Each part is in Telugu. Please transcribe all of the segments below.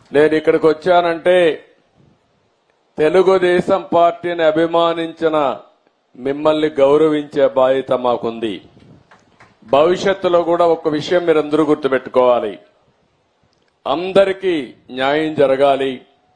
నేను ఇక్కడికి వచ్చానంటే తెలుగుదేశం పార్టీని అభిమానించిన మిమ్మల్ని గౌరవించే బాధ్యత మాకుంది భవిష్యత్తులో కూడా ఒక విషయం మీరందరూ గుర్తుపెట్టుకోవాలి అందరికీ న్యాయం జరగాలి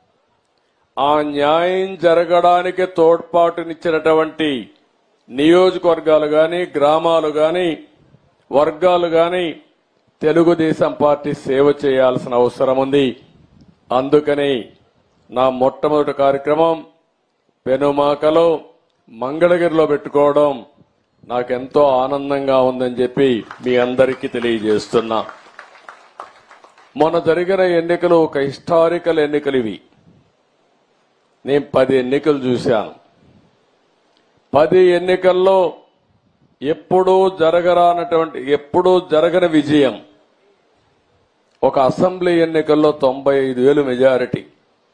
ఆ న్యాయం జరగడానికి తోడ్పాటునిచ్చినటువంటి నియోజకవర్గాలు గాని గ్రామాలు గాని వర్గాలు గాని తెలుగుదేశం పార్టీ సేవ చేయాల్సిన అవసరం ఉంది అందుకని నా మొట్టమొదటి కార్యక్రమం పెనుమాకలో మంగళగిరిలో పెట్టుకోవడం నాకెంతో ఆనందంగా ఉందని చెప్పి మీ అందరికీ తెలియజేస్తున్నా మొన్న జరిగిన ఎన్నికలు ఒక హిస్టారికల్ ఎన్నికలు ఇవి నేను పది ఎన్నికలు చూశాను పది ఎన్నికల్లో ఎప్పుడూ జరగరానటువంటి ఎప్పుడూ జరగని విజయం ఒక అసెంబ్లీ ఎన్నికల్లో తొంభై ఐదు వేలు మెజారిటీ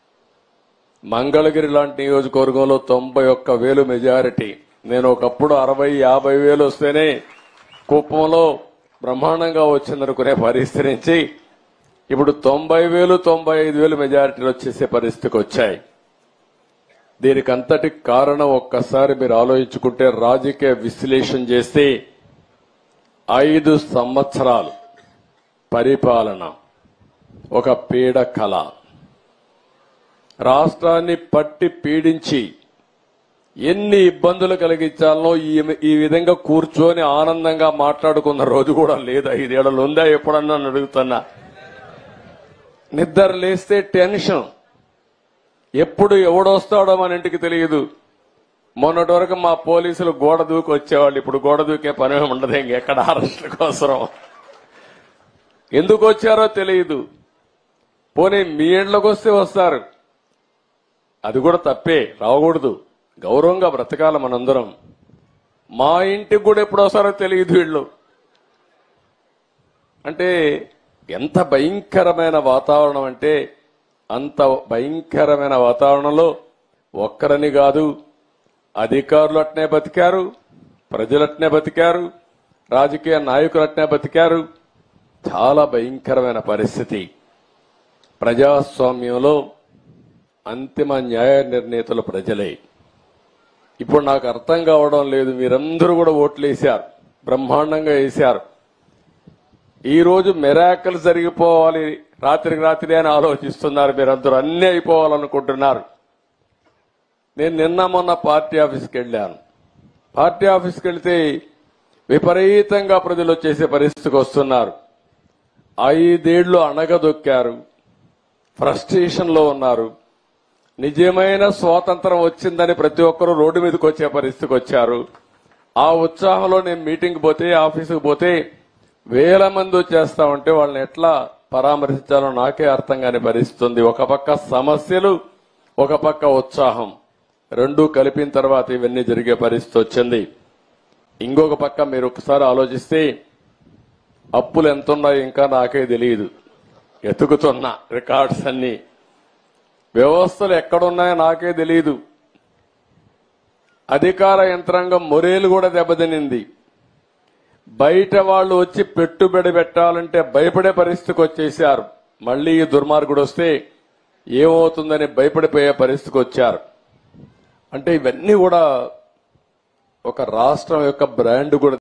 మంగళగిరి లాంటి నియోజకవర్గంలో తొంభై ఒక్క వేలు మెజారిటీ నేను ఒకప్పుడు అరవై యాభై వేలు వస్తేనే కుప్పంలో బ్రహ్మాండంగా వచ్చిందనుకునే పరిస్థితి నుంచి ఇప్పుడు తొంభై వేలు తొంభై ఐదు వేలు మెజారిటీలు వచ్చేసే పరిస్థితికి వచ్చాయి దీనికి అంతటి కారణం ఒక్కసారి మీరు ఆలోచించుకుంటే రాజకీయ విశ్లేషణ చేస్తే ఐదు సంవత్సరాలు పరిపాలన ఒక పీడ కళ రాష్ట్రాన్ని పట్టి పీడించి ఎన్ని ఇబ్బందులు కలిగించాలనో ఈ ఈ విధంగా కూర్చొని ఆనందంగా మాట్లాడుకున్న రోజు కూడా లేదు ఐదేళ్లలో ఉందా ఎప్పుడన్నా అని అడుగుతున్నా నిద్ర లేస్తే టెన్షన్ ఎప్పుడు ఎవడొస్తాడో మన ఇంటికి తెలియదు మొన్నటి వరకు మా పోలీసులు గోడ దూకి వచ్చేవాళ్ళు ఇప్పుడు గోడ దూకే పని ఉండదు ఇంకెక్కడ అరెస్ట్ కోసం ఎందుకు వచ్చారో తెలియదు పోనీ మీ ఇంట్లోకి వస్తే వస్తారు అది కూడా తప్పే రాకూడదు గౌరవంగా బ్రతకాలి మనందరం మా ఇంటికి కూడా ఎప్పుడు వస్తారో తెలియదు వీళ్ళు అంటే ఎంత భయంకరమైన వాతావరణం అంటే అంత భయంకరమైన వాతావరణంలో ఒక్కరని కాదు అధికారులు అట్నే బతికారు ప్రజలు అట్నే బతికారు రాజకీయ నాయకులు అట్నే బతికారు చాలా భయంకరమైన పరిస్థితి ప్రజాస్వామ్యంలో అంతిమ న్యాయ నిర్ణేతలు ప్రజలే ఇప్పుడు నాకు అర్థం కావడం లేదు మీరందరూ కూడా ఓట్లు వేశారు బ్రహ్మాండంగా వేశారు ఈ రోజు మెరాకల్ జరిగిపోవాలి రాత్రికి రాత్రి అని ఆలోచిస్తున్నారు మీరందరూ అన్ని అయిపోవాలనుకుంటున్నారు నేను నిన్న మొన్న పార్టీ ఆఫీస్కి వెళ్ళాను పార్టీ ఆఫీస్కి వెళ్తే విపరీతంగా ప్రజలు వచ్చేసే పరిస్థితికి వస్తున్నారు ఐదేళ్లు అణగదొక్కారు ఫ్రస్ట్రేషన్ లో ఉన్నారు నిజమైన స్వాతంత్రం వచ్చిందని ప్రతి ఒక్కరూ రోడ్డు మీదకి వచ్చే పరిస్థితికి వచ్చారు ఆ ఉత్సాహంలో నేను మీటింగ్ పోతే ఆఫీసుకు పోతే వేల మంది వచ్చేస్తా ఉంటే వాళ్ళని ఎట్లా పరామర్శించాలో నాకే అర్థం కాని పరిస్థితి ఉంది ఒక పక్క సమస్యలు ఒక పక్క ఉత్సాహం రెండూ కలిపిన తర్వాత ఇవన్నీ జరిగే పరిస్థితి వచ్చింది ఇంకొక పక్క మీరు ఒకసారి ఆలోచిస్తే అప్పులు ఎంతున్నాయో ఇంకా నాకే తెలియదు ఎతుకుతున్నా రికార్డ్స్ అన్ని వ్యవస్థలు ఎక్కడున్నాయో నాకే తెలియదు అధికార యంత్రాంగం మొరేలు కూడా దెబ్బతినింది బయట వాళ్ళు వచ్చి పెట్టుబడి పెట్టాలంటే భయపడే పరిస్థితికి వచ్చేసారు మళ్ళీ ఈ దుర్మార్గుడు వస్తే ఏమవుతుందని భయపడిపోయే పరిస్థితికి వచ్చారు అంటే ఇవన్నీ కూడా ఒక రాష్ట్రం యొక్క బ్రాండ్ కూడా